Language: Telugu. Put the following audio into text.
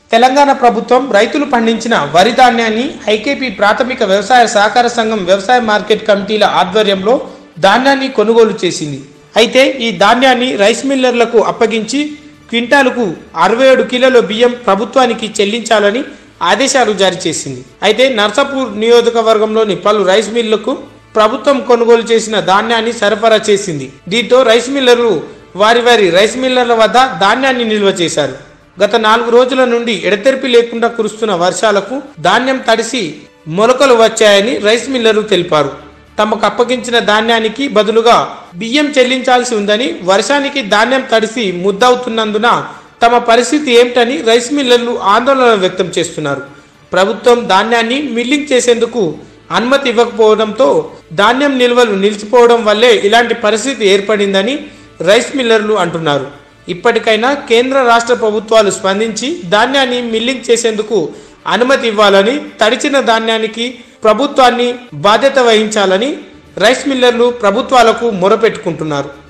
తెలంగాణ ప్రభుత్వం రైతులు పండించిన వరి ధాన్యాన్ని ఐకేపీ ప్రాథమిక వ్యవసాయ సహకార సంఘం వ్యవసాయ మార్కెట్ కమిటీల ఆధ్వర్యంలో ధాన్యాన్ని కొనుగోలు చేసింది అయితే ఈ ధాన్యాన్ని రైస్ మిల్లర్లకు అప్పగించి క్వింటాలకు అరవై ఏడు కిలోల బియ్యం ప్రభుత్వానికి చెల్లించాలని ఆదేశాలు జారీ చేసింది అయితే నర్సాపూర్ నియోజకవర్గంలోని పలు రైస్ మిల్లులకు ప్రభుత్వం కొనుగోలు చేసిన ధాన్యాన్ని సరఫరా చేసింది దీంతో రైస్ మిల్లర్లు వారి వారి రైస్ మిల్లర్ల వద్ద ధాన్యాన్ని నిల్వ చేశారు గత నాలుగు రోజుల నుండి ఎడతెరిపి లేకుండా కురుస్తున్న వర్షాలకు ధాన్యం తడిసి మొలకలు వచ్చాయని రైస్ మిల్లర్లు తెలిపారు తమకు అప్పగించిన ధాన్యానికి బదులుగా బియ్యం చెల్లించాల్సి ఉందని వర్షానికి ధాన్యం తడిసి ముద్దవుతున్నందున తమ పరిస్థితి ఏమిటని రైస్ మిల్లర్లు ఆందోళన వ్యక్తం చేస్తున్నారు ప్రభుత్వం ధాన్యాన్ని మిల్లింగ్ చేసేందుకు అనుమతి ఇవ్వకపోవడంతో ధాన్యం నిల్వలు నిలిచిపోవడం వల్లే ఇలాంటి పరిస్థితి ఏర్పడిందని రైస్ మిల్లర్లు అంటున్నారు ఇప్పటికైనా కేంద్ర రాష్ట్ర ప్రభుత్వాలు స్పందించి ధాన్యాన్ని మిల్లింగ్ చేసేందుకు అనుమతి ఇవ్వాలని తడిచిన ధాన్యానికి ప్రభుత్వాన్ని బాధ్యత వహించాలని రైస్ మిల్లర్లు ప్రభుత్వాలకు మొరపెట్టుకుంటున్నారు